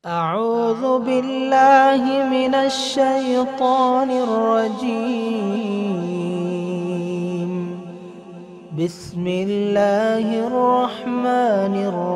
أعوذ بالله من الشيطان الرجيم بسم الله الرحمن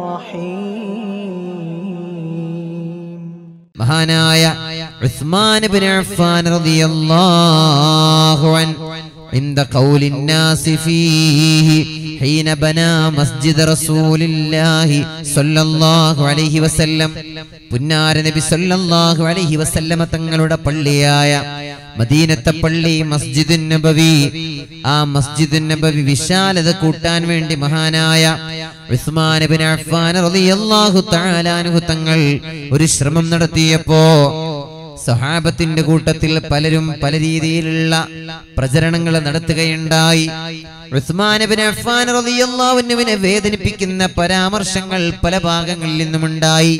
الرحيم മഹാനായ ഉസ്മാൻ ബിൻ അഫ്ഫാൻ റളിയല്ലാഹു അൻ عند قول الناس فيه حين بنى مسجد رسول الله صلى الله عليه وسلم പുന്നാര നബി സല്ലല്ലാഹു അലൈഹി വസല്ലമ തങ്ങളുടെ പള്ളിയായ മദീനത്തെ പള്ളി മസ്ജിദുൻ നബവി ആ മസ്ജിദുൻ നബവി വിശാലത കൂട്ടാൻ വേണ്ടി മഹാനായ ഉസ്മാൻ ബിൻ അഫ്ഫാൻ റളിയല്ലാഹു തആല അൻഹു തങ്ങൾ ഒരു ശ്രമം നടത്തിയപ്പോ സഹാബത്തിന്റെ കൂട്ടത്തിൽ പലരും പല രീതിയിലുള്ള പ്രചരണങ്ങൾ നടത്തുകയുണ്ടായി ഉസ്മാൻ ബിൻ അഫ്ഫാൻ റളിയല്ലാഹു അൻഹുവിനെ വേദനിപ്പിക്കുന്ന പരാമർശങ്ങൾ പല ഭാഗങ്ങളിൽ നിന്നുമുണ്ടായി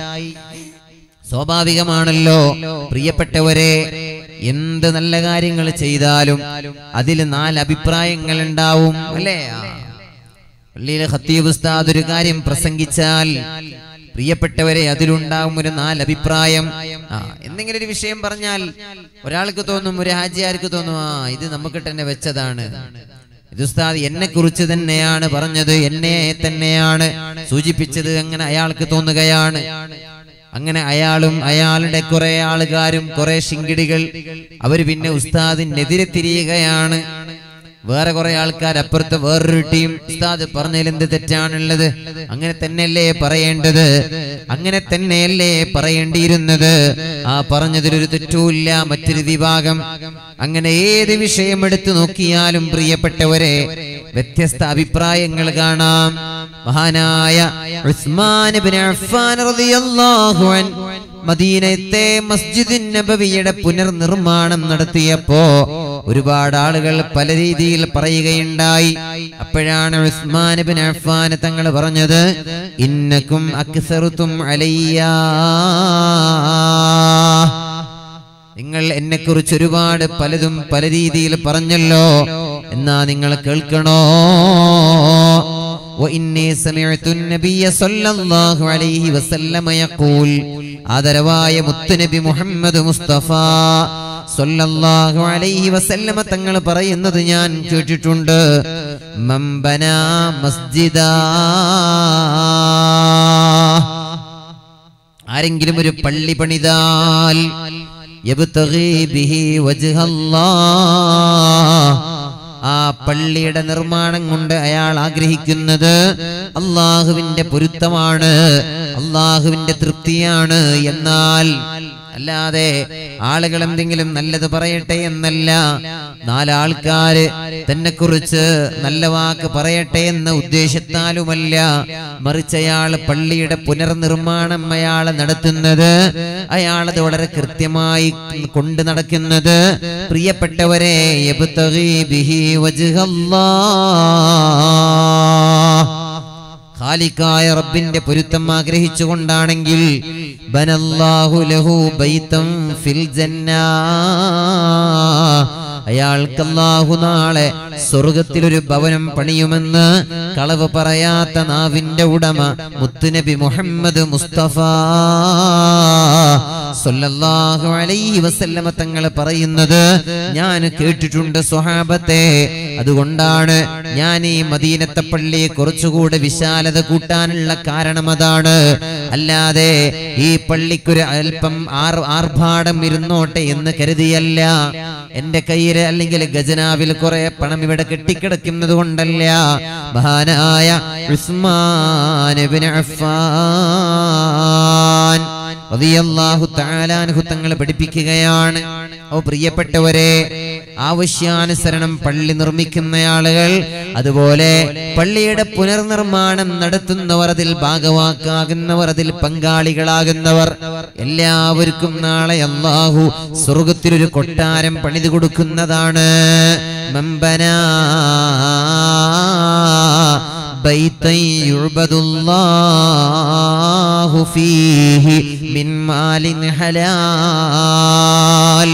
സ്വാഭാവികമാണല്ലോ പ്രിയപ്പെട്ടവരെ എന്ത് നല്ല കാര്യങ്ങൾ ചെയ്താലും അതിൽ നാല് അഭിപ്രായങ്ങൾ ഉണ്ടാവും അല്ലേ ആ. പള്ളിയിലെ ഖത്തീബ് ഉസ്താദ് ഒരു കാര്യം പ്രസംഗിച്ചാൽ പ്രിയപ്പെട്ടവരെ അതിലുണ്ടാവും ഒരു നാല് അഭിപ്രായം ആ എന്തെങ്കിലും ഒരു വിഷയം പറഞ്ഞാൽ ഒരാൾക്ക് തോന്നും ഒരു ഹാജിയാർക്ക് തോന്നും ആ ഇത് നമുക്ക് തന്നെ വെച്ചതാണ് ഇത് ഉസ്താദ് എന്നെ കുറിച്ച് തന്നെയാണ് പറഞ്ഞത് എന്നെ തന്നെയാണ് സൂചിപ്പിച്ചത് അങ്ങനെ അയാൾക്ക് തോന്നുകയാണ് അങ്ങനെ അയാളും അയാളുടെ കുറെ ആളുകാരും കുറെ ശിങ്കിടികൾ അവർ പിന്നെ ഉസ്താദിനെതിരെ തിരിയുകയാണ് വേറെ കുറെ ആൾക്കാർ അപ്പുറത്ത് വേറൊരു ടീം ഉസ്താദ് പറഞ്ഞതിൽ എന്ത് തെറ്റാണുള്ളത് അങ്ങനെ തന്നെയല്ലേ പറയേണ്ടത് അങ്ങനെ തന്നെയല്ലേ പറയേണ്ടിയിരുന്നത് ആ പറഞ്ഞതിലൊരു തെറ്റുമില്ല മറ്റൊരു വിഭാഗം അങ്ങനെ ഏത് വിഷയം എടുത്തു നോക്കിയാലും പ്രിയപ്പെട്ടവരെ വ്യത്യസ്ത അഭിപ്രായങ്ങൾ കാണാം മഹാനായ ഉസ്മാൻ ഇബ്നു അഫ്ഫാൻ റളിയല്ലാഹു അൻ മദീനത്തെ മസ്ജിദ് നബവിയുടെ പുനർനിർമ്മാണം നടത്തിയപ്പോ ഒരുപാട് ആളുകൾ പല രീതിയിൽ പറയുകയുണ്ടായി അപ്പോഴാണ് ഉസ്മാൻ ഇബ്നു അഫ്ഫാൻ തങ്ങൾ പറഞ്ഞത് ഇന്നക്കും അക്സറുത്തും അലയ്യാ നിങ്ങൾ എന്നെ കുറിച്ച് ഒരുപാട് പലതും പല രീതിയിൽ പറഞ്ഞല്ലോ എന്നാ നിങ്ങൾ കേൾക്കണോ وإني سمعت النبي صلى الله عليه وسلم يقول ആദരവായ മുത്തുനബി മുഹമ്മദ് മുസ്തഫ സല്ലല്ലാഹു അലൈഹി വസല്ലമ തങ്ങൾ പറയുന്നത് ഞാൻ കേട്ടിട്ടുണ്ട് മംബന മസ്ജിദാ ആരെങ്കിലും ഒരു പള്ളി പണിതാൽ യബ്തഗി ബിഹി വജ്ഹല്ലാഹ് ആ പള്ളിയുടെ നിർമ്മാണം കൊണ്ട് അയാൾ ആഗ്രഹിക്കുന്നത് അള്ളാഹുവിന്റെ പൊരുത്തമാണ് അള്ളാഹുവിന്റെ തൃപ്തിയാണ് എന്നാൽ അല്ലാതെ ആളുകൾ എന്തെങ്കിലും നല്ലത് പറയട്ടെ എന്നല്ല നാലാൾക്കാര് തന്നെ കുറിച്ച് നല്ല വാക്ക് പറയട്ടെ എന്ന ഉദ്ദേശത്താലുമല്ല മറിച്ച് അയാൾ പള്ളിയുടെ പുനർനിർമ്മാണം അയാൾ നടത്തുന്നത് അയാളത് വളരെ കൃത്യമായി കൊണ്ടു നടക്കുന്നത് പ്രിയപ്പെട്ടവരെ യബ്തഗി ബിഹി വജ്ഹല്ലാഹ് ഖാലിക്കായ റബ്ബിന്റെ പൊരുത്തം ആഗ്രഹിച്ചുകൊണ്ടാണെങ്കിൽ ബനല്ലാഹു ലഹു ബൈതം ഫിൽ ജന്നാ അയാൾക്ക് അല്ലാഹു നാളെ സ്വർഗത്തിൽ ഒരു ഭവനം പണിയുമെന്ന് കളവ് പറയാത്ത നാവിന്റെ ഉടമ മുത്തുനബി മുഹമ്മദ് മുസ്തഫ സല്ലല്ലാഹു അലൈഹി വസല്ലമ തങ്ങൾ പറയുന്നത് ഞാൻ കേട്ടിട്ടുണ്ട് സ്വഹാബത്തെ അതുകൊണ്ടാണ് ഞാൻ ഈ മദീനത്തെ പള്ളിയെ കുറച്ചുകൂടെ വിശാലത കൂട്ടാനുള്ള കാരണം അതാണ് അല്ലാതെ ഈ പള്ളിക്കൊരു അല്പം ആർ ആർഭാടം ഇരുന്നോട്ടെ എന്ന് കരുതിയല്ല എന്റെ കയ്യിൽ അല്ലെങ്കിൽ ഖജനാവിൽ കുറെ പണം ഇവിടെ കെട്ടിക്കിടക്കുന്നത് കൊണ്ടല്ല മഹാനായ ഉസ്മാൻ ഇബ്നു അഫ്ഫാൻ റളിയല്ലാഹു തആല അൻഹു തങ്ങൾ പഠിപ്പിക്കുകയാണ് ഓ പ്രിയപ്പെട്ടവരെ ആവശ്യാനുസരണം പള്ളി നിർമ്മിക്കുന്ന ആളുകൾ അതുപോലെ പള്ളിയുടെ പുനർനിർമ്മാണം നടത്തുന്നവർ അതിൽ ഭാഗവാക്കാകുന്നവർ അതിൽ പങ്കാളികളാകുന്നവർ എല്ലാവർക്കും നാളെ അള്ളാഹു സ്വർഗത്തിലൊരു കൊട്ടാരം പണിതു കൊടുക്കുന്നതാണ് മമ്പനാ بيتا يعبد الله فيه من مال حلال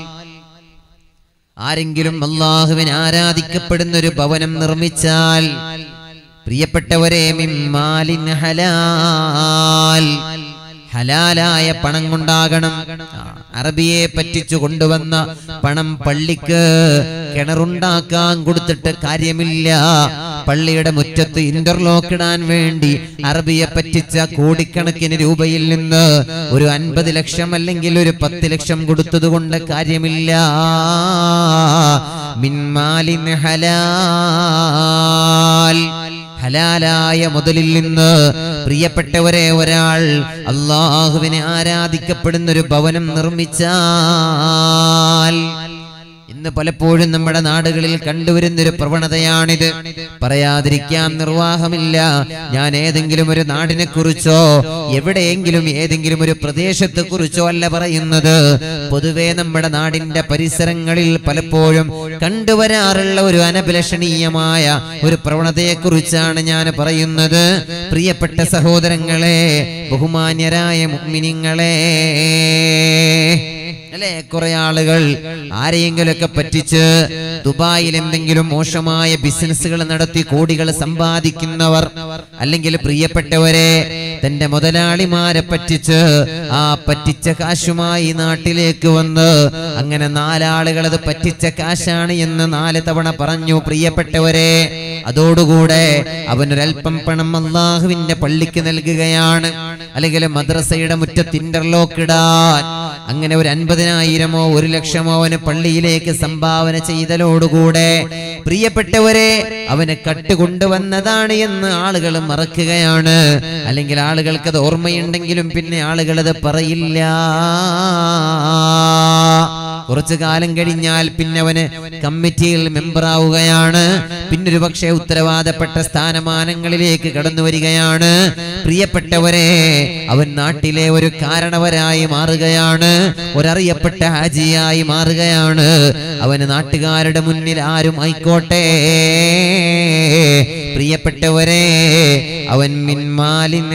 ആരെങ്കിലും അള്ളാഹുവിന് ആരാധിക്കപ്പെടുന്ന ഒരു ഭവനം നിർമ്മിച്ചാൽ പ്രിയപ്പെട്ടവരെ മിമ്മാലിൻ ഹലാൽ ഹലാലായ പണം കൊണ്ടാകണം ആ, അറബിയെ പറ്റിച്ചു കൊണ്ടുവന്ന പണം പള്ളിക്ക് കിണറുണ്ടാക്കാൻ കൊടുത്തിട്ട് കാര്യമില്ല പള്ളിയുടെ മുറ്റത്ത് ഇന്റർലോക്ക് ഇടാൻ വേണ്ടി അറബിയെ പറ്റിച്ച കോടിക്കണക്കിന് രൂപയിൽ നിന്ന് ഒരു അൻപത് ലക്ഷം അല്ലെങ്കിൽ ഒരു പത്ത് ലക്ഷം കൊടുത്തത് കൊണ്ട് കാര്യമില്ല മിൻമാലിൻ ഹലാൽ ഹലാലായ മുതലിൽ നിന്ന് പ്രിയപ്പെട്ടവരെ ഒരാൾ അള്ളാഹുവിനെ ആരാധിക്കപ്പെടുന്ന ഒരു ഭവനം നിർമ്മിച്ചാൽ ഇന്ന് പലപ്പോഴും നമ്മുടെ നാടുകളിൽ കണ്ടുവരുന്ന ഒരു പ്രവണതയാണിത് പറയാതിരിക്കാൻ നിർവാഹമില്ല ഞാൻ ഏതെങ്കിലും ഒരു നാടിനെ കുറിച്ചോ എവിടെയെങ്കിലും ഏതെങ്കിലും ഒരു പ്രദേശത്തെ കുറിച്ചോ അല്ല പറയുന്നത് പൊതുവെ നമ്മുടെ നാടിന്റെ പരിസരങ്ങളിൽ പലപ്പോഴും കണ്ടുവരാറുള്ള ഒരു അനഭിലഷണീയമായ ഒരു പ്രവണതയെ കുറിച്ചാണ് ഞാൻ പറയുന്നത് പ്രിയപ്പെട്ട സഹോദരങ്ങളെ ബഹുമാന്യരായ മുഗ്മിനിങ്ങളെ അല്ലെ കുറെ ആളുകൾ ആരെയെങ്കിലുമൊക്കെ പറ്റിച്ച് ദുബായിൽ എന്തെങ്കിലും മോശമായ ബിസിനസ്സുകൾ നടത്തി കോടികൾ സമ്പാദിക്കുന്നവർ അല്ലെങ്കിൽ പ്രിയപ്പെട്ടവരെ തന്റെ മുതലാളിമാരെ പറ്റിച്ച് ആ പറ്റിച്ച കാശുമായി നാട്ടിലേക്ക് വന്ന് അങ്ങനെ നാലാളുകൾ അത് പറ്റിച്ച കാശാണ് എന്ന് നാല് തവണ പറഞ്ഞു പ്രിയപ്പെട്ടവരെ അതോടുകൂടെ അവനൊരൽപ്പം പണം അള്ളാഹുവിന്റെ പള്ളിക്ക് നൽകുകയാണ് അല്ലെങ്കിൽ മദ്രസയുടെ മുറ്റത്ത് ഇന്റർലോക്ക് ഇടാൻ അങ്ങനെ ഒരു അൻപതിനായിരമോ ഒരു ലക്ഷമോ അവന് പള്ളിയിലേക്ക് സംഭാവന ചെയ്തലോടുകൂടെ പ്രിയപ്പെട്ടവരെ അവന് കട്ടുകൊണ്ടുവന്നതാണ് എന്ന് ആളുകൾ മറക്കുകയാണ് അല്ലെങ്കിൽ ആളുകൾക്ക് അത് ഓർമ്മയുണ്ടെങ്കിലും പിന്നെ ആളുകൾ അത് പറയില്ല കുറച്ചു കാലം കഴിഞ്ഞാൽ പിന്നെ അവന് കമ്മിറ്റിയിൽ മെമ്പറാവുകയാണ് പിന്നെ ഒരു പക്ഷേ ഉത്തരവാദപ്പെട്ട സ്ഥാനമാനങ്ങളിലേക്ക് കടന്നു വരികയാണ് പ്രിയപ്പെട്ടവരെ അവൻ നാട്ടിലെ ഒരു കാരണവരായി മാറുകയാണ് ഒരറിയപ്പെട്ട ഹാജിയായി മാറുകയാണ് അവന് നാട്ടുകാരുടെ മുന്നിൽ ആരും ആയിക്കോട്ടെ പ്രിയപ്പെട്ടവരെ അവൻ മിൻമാലിൻ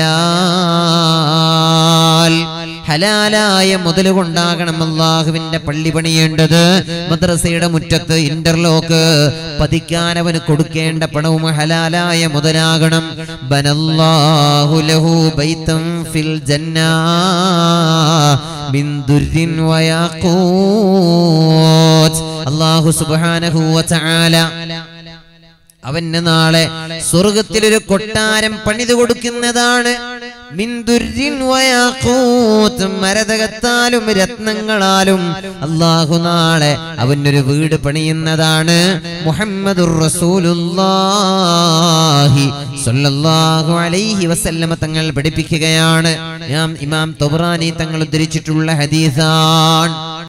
ഹലാൽ ഹലാലായ മുതൽ കൊണ്ടാകണം അള്ളാഹുവിന്റെ പള്ളി പണിയേണ്ടത് മദ്രസയുടെ മുറ്റത്ത് ഇന്റർലോക്ക് പതിക്കാൻ അവന് കൊടുക്കേണ്ട പണവും ഹലാലായ മുതലാകണം ബനല്ലാഹു ലഹു ബൈതം ഫിൽ ജന്നാ മിൻ ദുർരിൻ വയാഖൂത്ത് അല്ലാഹു സുബ്ഹാനഹു വ തആല അവന് നാളെ സ്വർഗത്തിൽ ഒരു കൊട്ടാരം പണിതു കൊടുക്കുന്നതാണ് മിന്ദുരിൻ വയാഖൂത്ത് മരതകത്താലും രത്നങ്ങളാലും അള്ളാഹു നാളെ അവനൊരു വീട് പണിയുന്നതാണ് മുഹമ്മദുർ റസൂലുള്ളാഹി സ്വല്ലല്ലാഹു അലൈഹി വസല്ലമ തങ്ങൾ പഠിപ്പിക്കുകയാണ് ഞാൻ ഇമാം തൊബ്രാനി തങ്ങൾ ഉദ്ധരിച്ചിട്ടുള്ള ഹദീസാണ്